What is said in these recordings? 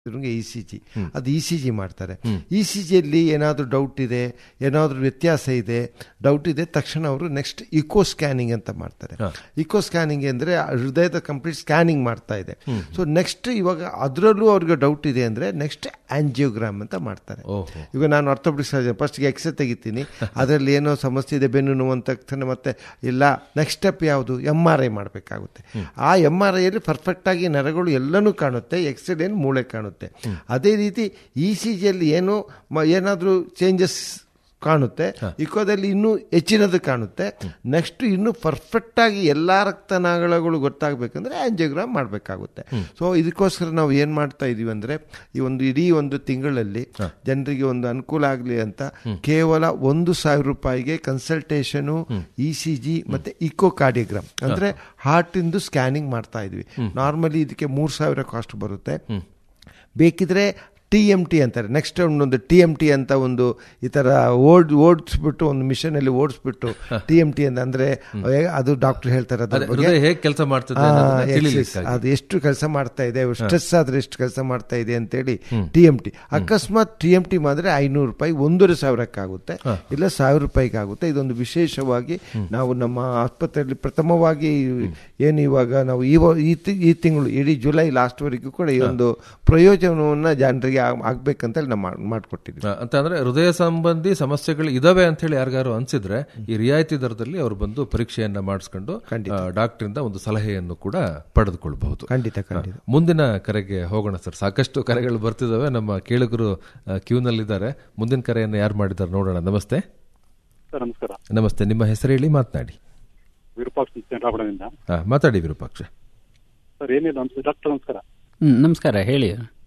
E C G ಅದು E C G ಮಾಡ್ತಾರೆ E C ಜಿಯಲ್ಲಿ ಏನಾದರೂ ಡೌಟ್ ಇದೆ ಏನಾದರೂ ವ್ಯತ್ಯಾಸ ಇದೆ ಡೌಟ್ ಇದೆ ತಕ್ಷಣ ಅವರು ನೆಕ್ಸ್ಟ್ ಇಕೋ ಸ್ಕ್ಯಾನಿಂಗ್ ಅಂತ ಮಾಡ್ತಾರೆ ಇಕೋ ಸ್ಕ್ಯಾನಿಂಗ್ ಅಂದರೆ ಹೃದಯದ ಕಂಪ್ಲೀಟ್ ಸ್ಕ್ಯಾನಿಂಗ್ ಮಾಡ್ತಾ ಇದೆ ಸೊ ನೆಕ್ಸ್ಟ್ ಇವಾಗ ಅದರಲ್ಲೂ ಅವ್ರಿಗೆ ಡೌಟ್ ಇದೆ ಅಂದರೆ ನೆಕ್ಸ್ಟ್ ಆಂಜಿಯೋಗ್ರಾಮ್ ಅಂತ ಮಾಡ್ತಾರೆ ಓಹೋ ಈಗ ನಾನು ಆರ್ಥೋಪೆಡಿಕ್ ಸರ್ಜನ್ ಫಸ್ಟ್ಗೆ ಎಕ್ಸ್ರೇ ತೆಗಿತೀನಿ ಅದರಲ್ಲಿ ಏನೋ ಸಮಸ್ಯೆ ಇದೆ ಬೆನ್ನು ನೋವು ಅಂತ ತಕ್ಷಣ ಮತ್ತೆ ಇಲ್ಲ ನೆಕ್ಸ್ಟ್ ಸ್ಟೆಪ್ ಯಾವುದು ಎಮ್ ಆರ್ ಐ ಮಾಡಬೇಕಾಗುತ್ತೆ ಆ ಎಮ್ ಆರ್ ಐಯಲ್ಲಿ ಪರ್ಫೆಕ್ಟಾಗಿ ನರಗಳು ಎಲ್ಲನೂ ಕಾಣುತ್ತೆ ಎಕ್ಸ್ರೇ ಏನು ಮೂಳೆ ಕಾಣುತ್ತೆ ಅದೇ ರೀತಿ ಇ ಸಿ ಜಿಯಲ್ಲಿ ಏನು ಮ- ಏನಾದರೂ ಚೇಂಜಸ್ ಕಾಣುತ್ತೆ ಇಕೋದಲ್ಲಿ ಇನ್ನೂ ಹೆಚ್ಚಿನದು ಕಾಣುತ್ತೆ ನೆಕ್ಸ್ಟ್ ಇನ್ನೂ ಪರ್ಫೆಕ್ಟಾಗಿ ಎಲ್ಲ ರಕ್ತನಾಳಗಳು ಗೊತ್ತಾಗಬೇಕಂದ್ರೆ ಆಂಜಿಯೋಗ್ರಾಮ್ ಮಾಡಬೇಕಾಗುತ್ತೆ ಸೊ ಇದಕ್ಕೋಸ್ಕರ ನಾವು ಏನು ಮಾಡ್ತಾ ಇದೀವಿ ಅಂದರೆ ಈ ಒಂದು ಇಡೀ ಒಂದು ತಿಂಗಳಲ್ಲಿ ಜನರಿಗೆ ಒಂದು ಅನುಕೂಲ ಆಗಲಿ ಅಂತ ಕೇವಲ ಒಂದು ಸಾವಿರ ರೂಪಾಯಿಗೆ ಕನ್ಸಲ್ಟೇಷನು ಇ ಸಿ ಜಿ ಮತ್ತು ಇಕೋ ಕಾರ್ಡಿಯೋಗ್ರಾಮ್ ಅಂದರೆ ಹಾರ್ಟಿಂದು ಸ್ಕ್ಯಾನಿಂಗ್ ಮಾಡ್ತಾ ಇದ್ವಿ ನಾರ್ಮಲಿ ಇದಕ್ಕೆ ಮೂರು ಸಾವಿರ ಕಾಸ್ಟ್ ಬರುತ್ತೆ ಬೇಕಿದ್ರೆ ಟಿ ಎಮ್ ಟಿ ಅಂತಾರೆ ನೆಕ್ಸ್ಟ್ ಒಂದೊಂದು ಟಿ ಎಮ್ ಟಿ ಅಂತ ಒಂದು ಈ ಥರ ಓಡ್ ಓಡಿಸ್ಬಿಟ್ಟು ಒಂದು ಮಿಷನಲ್ಲಿ ಓಡಿಸ್ಬಿಟ್ಟು ಟಿ ಎಮ್ ಟಿ ಅಂತ ಅಂದರೆ ಅದು ಡಾಕ್ಟರ್ ಹೇಳ್ತಾರೆ ಅದ್ರ ಅದೇ ಬಗ್ಗೆ ಹೃದಯ ಹೇಗೆ ಕೆಲಸ ಮಾಡ್ತದೆ ಆ, ಅನ್ನೋದನ್ನ exercise. ತಿಳಿಲಿಕ್ಕಾಗಿ. ಅದು ಎಷ್ಟು ಕೆಲಸ ಮಾಡ್ತಾ ಇದೆ ಸ್ಟ್ರೆಸ್ ಆದ್ರೆ ಎಷ್ಟು ಕೆಲಸ ಮಾಡ್ತಾ ಇದೆ ಅಂತೇಳಿ ಟಿ ಎಂ ಟಿ ಅಕಸ್ಮಾತ್ ಟಿ ಎಂ ಟಿ ಮಾಡಿದ್ರೆ ಐನೂರು ರೂಪಾಯಿ ಒಂದೂವರೆ ಸಾವಿರಕ್ಕಾಗುತ್ತೆ ಇಲ್ಲ ಸಾವಿರ ರೂಪಾಯಿಗೆ ಆಗುತ್ತೆ ಇದೊಂದು ವಿಶೇಷವಾಗಿ ನಾವು ನಮ್ಮ ಆಸ್ಪತ್ರೆಯಲ್ಲಿ ಪ್ರಥಮವಾಗಿ ಏನು ಇವಾಗ ನಾವು ಈ ವ- ಈ ತಿ- ಈ ತಿಂಗಳು ಇಡೀ ಜುಲೈ ಲಾಸ್ಟ್ ವರೆಗೂ ಕೂಡ ಈ ಒಂದು ಪ್ರಯೋಜನವನ್ನ ಜನರಿಗೆ ಆಗ್- ಆಗ್ಬೇಕಂತೇಳಿ ನಾವು ಮಾಡ್- ಮಾಡ್ಕೊಟ್ಟಿದ್ವಿ ಆ, ಅಂತ ಅಂದ್ರೆ ಹೃದಯ ಸಂಬಂಧಿ ಸಮಸ್ಯೆಗಳು ಇದಾವೆ ಅಂತ ಹೇಳಿ ಯಾರಿಗಾರು ಅನ್ಸಿದ್ರೆ ಈ ರಿಯಾಯಿತಿ ದರದಲ್ಲಿ ಅವರು ಬಂದು ಪರೀಕ್ಷೆಯನ್ನ ಮಾಡಿಸ್ಕೊಂಡು ಡಾಕ್ಟರ್ ಇಂದ ಒಂದು ಸಲಹೆಯನ್ನು ಕೂಡ ಪಡೆದುಕೊಳ್ಬಹುದು ಖಂಡಿತ ಖಂಡಿತ ಮುಂದಿನ ಕರೆಗೆ ಹೋಗೋಣ ಸರ್ ಸಾಕಷ್ಟು ಕರೆಗಳು ಬರ್ತಿದಾವೆ ನಮ್ಮ ಕೇಳುಗರು ಕ್ಯೂನಲ್ಲಿದ್ದಾರೆ ಮುಂದಿನ ಕರೆಯನ್ನು ಯಾರು ಮಾಡಿದ್ದಾರೆ ನೋಡೋಣ ನಮಸ್ತೆ ಸರ್ ನಮಸ್ಕಾರ ನಮಸ್ತೆ ನಿಮ್ಮ ಹೆಸರು ಹೇಳಿ ಮಾತನಾಡಿ ವಿರೂಪಾಕ್ಷ ಚಂದ್ರಾಪುರದಿಂದ ಹಾ, ಮಾತಾಡಿ ವಿರೂಪಾಕ್ಷ ಸರ್ ಏನಿಲ್ಲ ನಮಸ್ಕಾರ ಡಾಕ್ಟರ್ ನಮಸ್ಕಾರ ಹ್ಮ್ ನಮಸ್ಕಾರ ಹೇಳಿ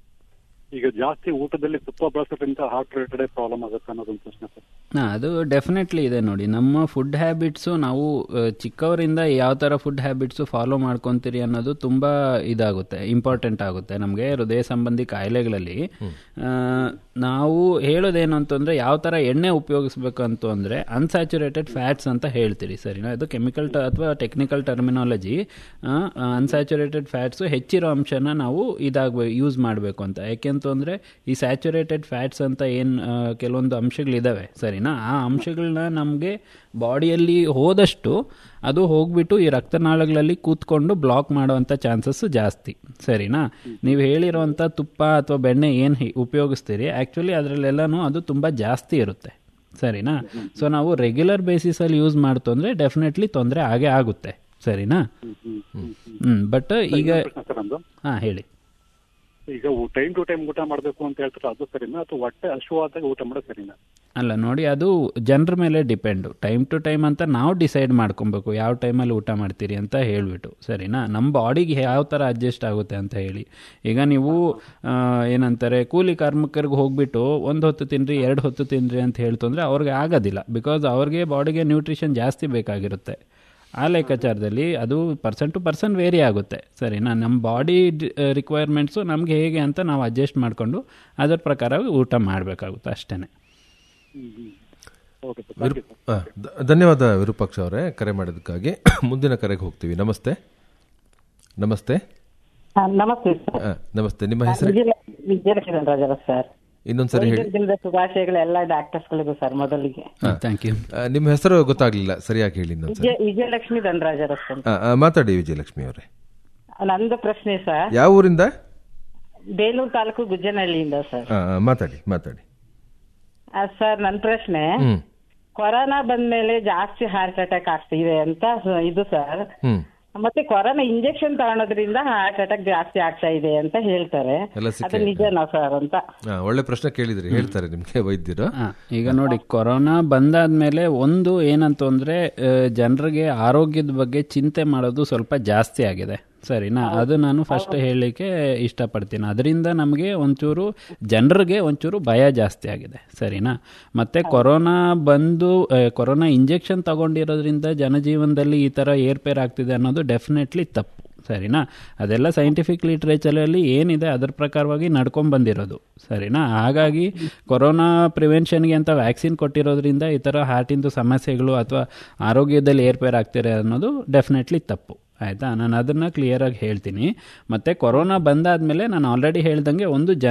ಈಗ ಜಾಸ್ತಿ ಊಟದಲ್ಲಿ ತುಪ್ಪ ಬಳಸೋದ್ರಿಂದ ಹಾರ್ಟ್ ರಿಲೇಟೆಡ್ ಪ್ರಾಬ್ಲಮ್ ಆಗುತ್ತೆ ಅನ್ನೋದೊಂದು ಪ್ರಶ್ನೆ ಸರ್ ಹಾಂ ಅದು ಡೆಫಿನೆಟ್ಲಿ ಇದೆ ನೋಡಿ ನಮ್ಮ ಫುಡ್ ಹ್ಯಾಬಿಟ್ಸು ನಾವು ಆ, ಚಿಕ್ಕವರಿಂದ ಯಾವ ಥರ ಫುಡ್ ಹ್ಯಾಬಿಟ್ಸು ಫಾಲೋ ಮಾಡ್ಕೊತೀರಿ ಅನ್ನೋದು ತುಂಬ ಇದಾಗುತ್ತೆ ಇಂಪಾರ್ಟೆಂಟ್ ಆಗುತ್ತೆ ನಮಗೆ ಹೃದಯ ಸಂಬಂಧಿ ಕಾಯಿಲೆಗಳಲ್ಲಿ ಆ, ನಾವು ಹೇಳೋದೇನು ಅಂತಂದರೆ ಯಾವ ಥರ ಎಣ್ಣೆ ಉಪಯೋಗಿಸ್ಬೇಕು ಅಂತ ಅಂದರೆ ಅನ್ಸ್ಯಾಚುರೇಟೆಡ್ ಫ್ಯಾಟ್ಸ್ ಅಂತ ಹೇಳ್ತೀರಿ ಸರಿನಾ ಇದು ಕೆಮಿಕಲ್ ಟ ಅಥವಾ ಟೆಕ್ನಿಕಲ್ ಟರ್ಮಿನಾಲಜಿ ಅನ್ಸ್ಯಾಚುರೇಟೆಡ್ ಫ್ಯಾಟ್ಸು ಹೆಚ್ಚಿರೋ ಅಂಶನ ನಾವು ಇದಾಗಬೇಕು ಯೂಸ್ ಮಾಡಬೇಕು ಅಂತ ಯಾಕೆಂತಂದರೆ ಈ ಸ್ಯಾಚುರೇಟೆಡ್ ಫ್ಯಾಟ್ಸ್ ಅಂತ ಏನು ಕೆಲವೊಂದು ಅಂಶಗಳಿದ್ದಾವೆ ಸರಿನಾ ಆ ಅಂಶಗಳನ್ನ ನಮಗೆ ಬಾಡಿಯಲ್ಲಿ ಹೋದಷ್ಟು ಅದು ಹೋಗ್ಬಿಟ್ಟು ಈ ರಕ್ತನಾಳಗಳಲ್ಲಿ ಕೂತ್ಕೊಂಡು ಬ್ಲಾಕ್ ಮಾಡುವಂಥ ಚಾನ್ಸಸ್ ಜಾಸ್ತಿ ಸರಿನಾ ನೀವು ಹೇಳಿರೋವಂಥ ತುಪ್ಪ ಅಥವಾ ಬೆಣ್ಣೆ ಏನು ಉಪಯೋಗಿಸ್ತೀರಿ ಆ್ಯಕ್ಚುಲಿ ಅದರಲ್ಲೆಲ್ಲನೂ ಅದು ತುಂಬ ಜಾಸ್ತಿ ಇರುತ್ತೆ ಸರಿನಾ ಸೊ ನಾವು ರೆಗ್ಯುಲರ್ ಬೇಸಿಸಲ್ಲಿ ಯೂಸ್ ಮಾಡ್ತು ಅಂದರೆ ಡೆಫಿನೆಟ್ಲಿ ತೊಂದರೆ ಆಗೇ ಆಗುತ್ತೆ ಸರಿನಾ ಹ್ಞೂ ಬಟ್ ಈಗ ಪ್ರಶ್ನೆ ಸರ್ ಅಂದು ಹಾಂ ಹೇಳಿ ಈಗ ಟೈಮ್ ಟು ಟೈಮ್ ಊಟ ಮಾಡಬೇಕು ಅಂತ ಹೇಳ್ತಾರೆ ಅದು ಸರಿನಾ ಅಥವಾ ಹೊಟ್ಟೆ ಹಶುವಾದಾಗ ಊಟ ಮಾಡೋದು ಸರಿನಾ ಅಲ್ಲ ನೋಡಿ ಅದು ಜನರ ಮೇಲೆ ಡಿಪೆಂಡು ಟೈಮ್ ಟು ಟೈಮ್ ಅಂತ ನಾವು ಡಿಸೈಡ್ ಮಾಡ್ಕೊಬೇಕು ಯಾವ ಟೈಮಲ್ಲಿ ಊಟ ಮಾಡ್ತೀರಿ ಅಂತ ಹೇಳಿಬಿಟ್ಟು ಸರಿನಾ ನಮ್ಮ ಬಾಡಿಗೆ ಯಾವ ಥರ ಅಡ್ಜಸ್ಟ್ ಆಗುತ್ತೆ ಅಂತ ಹೇಳಿ ಈಗ ನೀವು ಆ, ಏನಂತಾರೆ ಕೂಲಿ ಕಾರ್ಮಿಕರಿಗೆ ಹೋಗ್ಬಿಟ್ಟು ಒಂದು ಹೊತ್ತು ತಿನ್ನಿರಿ ಎರಡು ಹೊತ್ತು ತಿನ್ನಿರಿ ಅಂತ ಹೇಳ್ತಂದ್ರೆ ಅವ್ರಿಗೆ ಆಗೋದಿಲ್ಲ ಬಿಕಾಸ್ ಅವ್ರಿಗೆ ಬಾಡಿಗೆ ನ್ಯೂಟ್ರಿಷನ್ ಜಾಸ್ತಿ ಬೇಕಾಗಿರುತ್ತೆ ಆ ಲೆಕ್ಕಾಚಾರದಲ್ಲಿ ಅದು ಪರ್ಸನ್ ಟು ಪರ್ಸನ್ ವೇರಿ ಆಗುತ್ತೆ ಸರಿನಾ ನಮ್ಮ ಬಾಡಿ ರಿಕ್ವೈರ್ಮೆಂಟ್ಸು ನಮಗೆ ಹೇಗೆ ಅಂತ ನಾವು ಅಡ್ಜಸ್ಟ್ ಮಾಡಿಕೊಂಡು ಅದರ ಪ್ರಕಾರವಾಗಿ ಊಟ ಮಾಡಬೇಕಾಗುತ್ತೆ ಅಷ್ಟೇ ಓಕೆ ಸರ್ ವಿರು- ಆ, ಧ- ಧನ್ಯವಾದ ವಿರೂಪಾಕ್ಷ ಅವರೇ ಕರೆ ಮಾಡಿದ್ದಕ್ಕಾಗಿ ಮುಂದಿನ ಕರೆಗೆ ಹೋಗ್ತೀವಿ ನಮಸ್ತೆ ನಮಸ್ತೆ ಹಾ, ನಮಸ್ತೆ ಸರ್ ಆ, ನಮಸ್ತೆ ನಿಮ್ಮ ಹೆಸರು ವಿಜಯ ವಿಜಯಲಕ್ಷ್ಮಿ ರಾಜರ ಸರ್ ಇನ್ನೊಂದ್ಸರಿ ಹೇಳಿ ದಿನದ ಶುಭಾಶಯಗಳು ಎಲ್ಲ ಡಾಕ್ಟರ್ಸ್ಗಳಿಗೂ ಸರ್ ಮೊದಲಿಗೆ ಥ್ಯಾಂಕ್ ಯು ಆ, ನಿಮ್ಮ ಹೆಸರು ಗೊತ್ತಾಗ್ಲಿಲ್ಲ ಸರಿಯಾಗಿ ಹೇಳಿ ಇನ್ನೊಂದ್ಸರಿ ವಿಜಯ ವಿಜಯಲಕ್ಷ್ಮಿ ಧನರಾಜರ ಸರ್ ಆ, ಆ, ಮಾತಾಡಿ ವಿಜಯಲಕ್ಷ್ಮಿ ಅವರೇ ನಂದು ಪ್ರಶ್ನೆ ಸರ್ ಯಾವ ಊರಿಂದ ಬೇಲೂರು ತಾಲೂಕು ಗುಜ್ಜನಹಳ್ಳಿಯಿಂದ ಸರ್ ಆ, ಆ, ಮಾತಾಡಿ ಮಾತಾಡಿ ಆ, ಸರ್ ನನ್ನ ಪ್ರಶ್ನೆ ಹ್ಮ್ ಕೊರೋನಾ ಬಂದ್ಮೇಲೆ ಜಾಸ್ತಿ ಹಾರ್ಟ್ ಅಟ್ಯಾಕ್ ಆಗ್ತಿದೆ ಅಂತ ಸ- ಇದು ಸರ್ ಹ್ಮ್ ಮತ್ತೆ ಕೊರೋನಾ ಇಂಜೆಕ್ಷನ್ ತಗೊಳೋದ್ರಿಂದ ಹಾರ್ಟ್ ಅಟ್ಯಾಕ್ ಜಾಸ್ತಿ ಆಗ್ತಾ ಇದೆ ಅಂತ ಹೇಳ್ತಾರೆ ಎಲ್ಲ ಅದು ಸಿಕ್ಕ ನಿಜನಾ ಸರ್ ಅಂತ ಆ, ಒಳ್ಳೆ ಪ್ರಶ್ನೆ ಕೇಳಿದ್ರಿ ಹೇಳ್ತಾರೆ ನಿಮ್ಗೆ ವೈದ್ಯರು ಹಾ, ಈಗ ನೋಡಿ ಕೊರೋನಾ ಬಂದಾದ್ಮೇಲೆ ಒಂದು ಏನಂತಂದ್ರೆ ಜನರಿಗೆ ಆರೋಗ್ಯದ ಬಗ್ಗೆ ಚಿಂತೆ ಮಾಡೋದು ಸ್ವಲ್ಪ ಜಾಸ್ತಿ ಆಗಿದೆ ಸರಿನಾ ಅದು ನಾನು ಫಸ್ಟ್ ಹೇಳಲಿಕ್ಕೆ ಇಷ್ಟಪಡ್ತೀನಿ ಅದರಿಂದ ನಮಗೆ ಒಂಚೂರು ಜನರಿಗೆ ಒಂಚೂರು ಭಯ ಜಾಸ್ತಿ ಆಗಿದೆ ಸರಿನಾ ಮತ್ತೆ ಕೊರೋನಾ ಬಂದು ಆ, ಕೊರೋನಾ ಇಂಜೆಕ್ಷನ್ ತಗೊಂಡಿರೋದ್ರಿಂದ ಜನಜೀವನದಲ್ಲಿ ಈ ಥರ ಏರ್ಪೇರ್ ಆಗ್ತಿದೆ ಅನ್ನೋದು ಡೆಫಿನೆಟ್ಲಿ ತಪ್ಪು ಸರಿನಾ ಅದೆಲ್ಲ ಸೈಂಟಿಫಿಕ್ ಲಿಟ್ರೇಚರಲ್ಲಿ ಏನಿದೆ ಅದರ ಪ್ರಕಾರವಾಗಿ ನಡ್ಕೊಂಡ್ ಬಂದಿರೋದು ಸರಿನಾ ಹಾಗಾಗಿ ಕೊರೋನಾ ಪ್ರಿವೆನ್ಷನ್ಗೆ ಅಂತ ವ್ಯಾಕ್ಸಿನ್ ಕೊಟ್ಟಿರೋದ್ರಿಂದ ಈ ಥರ ಹಾರ್ಟಿಂದು ಸಮಸ್ಯೆಗಳು ಅಥವಾ ಆರೋಗ್ಯದಲ್ಲಿ ಏರ್ಪೇರ್ ಆಗ್ತಿದೆ ಅನ್ನೋದು ಡೆಫಿನೆಟ್ಲಿ ತಪ್ಪು ಆಯಿತಾ ನಾನು ಅದನ್ನು ಕ್ಲಿಯರಾಗಿ ಹೇಳ್ತೀನಿ ಮತ್ತು ಕೊರೋನಾ ಬಂದಾದಮೇಲೆ ನಾನು ಆಲ್ರೆಡಿ ಹೇಳ್ದಂಗೆ ಒಂದು ಜನ